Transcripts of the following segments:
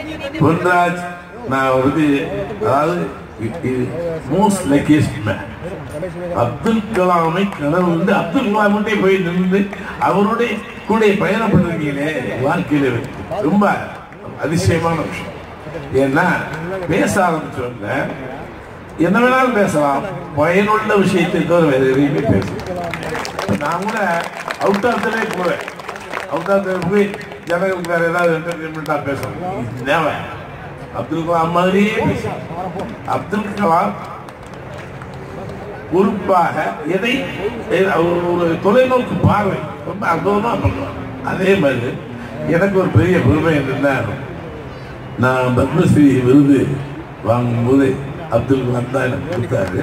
பொன்ராஜ் நான் வந்து அதாவது மோஸ்ட் லக்கியஸ்ட் மேன் அப்துல் கலாமை கனவு வந்து அப்துல் கலாம்கிட்டே போய் நின்று அவருடைய கூட பயணப்பட்டிருக்கீங்களே வாழ்க்கையில ரொம்ப அதிசயமான விஷயம் ஏன்னா பேச ஆரம்பிச்சோங்க என்ன வேணாலும் பேசலாம் பயனுள்ள விஷயத்தை தவிர வேற எதையுமே பேசலாம் நான் கூட அவுட் ஆஃப் தலே போவேன் அவுட் ஆஃப் போய் ஜனங்களுக்கு வேற ஏதாவது என்டர்டைன்மெண்டா பேசணும் இது தேவை அப்துல் கலாம் மாதிரியே பேசணும் அப்துல் கலாம் பொறுப்பாக எதை எ- ஒரு ஒரு தொலைநோக்கு பார்வை ரொம்ப அற்புதமா பண்ணுவாங்க அதே மாதிரி எனக்கு ஒரு பெரிய பெருமை என்னன்னா நான் பத்மஸ்ரீ விருது வாங்கும்போது அப்துல் கலாம் தான் எனக்கு கொடுத்தாரு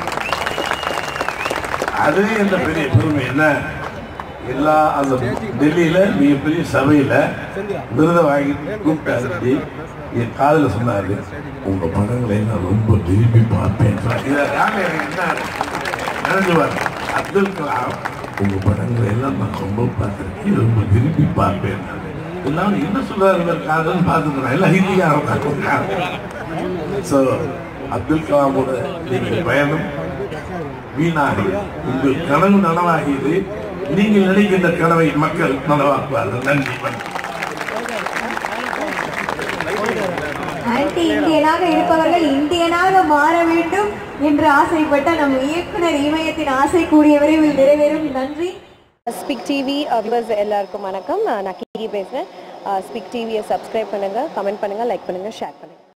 அதுவே இந்த பெரிய பெருமை என்ன எல்லா அந்த டெல்லியில மிகப்பெரிய சபையில விருதை வாங்கி கூப்பிட்டாரு என் காதுல சொன்னாரு உங்க படங்களை நான் ரொம்ப விரும்பி பார்ப்பேன் இதற்காக எனக்கு என்ன நினைச்சுவார் அப்துல் கலாம் உங்க படங்களை எல்லாம் நான் ரொம்ப பார்த்திருக்கேன் ரொம்ப விரும்பி பார்ப்பேன் எல்லாம் என்ன சொல்றாரு காதல் பார்த்துக்கிறேன் எல்லாம் ஹிந்திக்காரன் ஸோ அப்துல் கலாமோட நீங்கள் பயணம் வீணாகி உங்கள் கனவு நனவாகியது நீங்கள் நினைக்கின்ற கனவை மக்கள் நனவாக்குவார்கள் நன்றி வணக்கம் ஆன்டி இந்தியனாக இருப்பவர்கள் இந்தியனாக மாற வேண்டும் என்று ஆசைப்பட்ட நம் இயக்குனர் இமயத்தின் ஆசை கூடிய விரைவில் நிறைவேறும் நன்றி ஸ்பிக் டிவி வியூவர்ஸ் எல்லாருக்கும் வணக்கம் நான் கீரி பேசுகிறேன் ஸ்பிக் டிவியை சப்ஸ்கிரைப் பண்ணுங்கள் கமெண்ட் பண்ணுங்கள் லைக் பண்ணுங்கள் ஷேர் பண்ணுங்கள்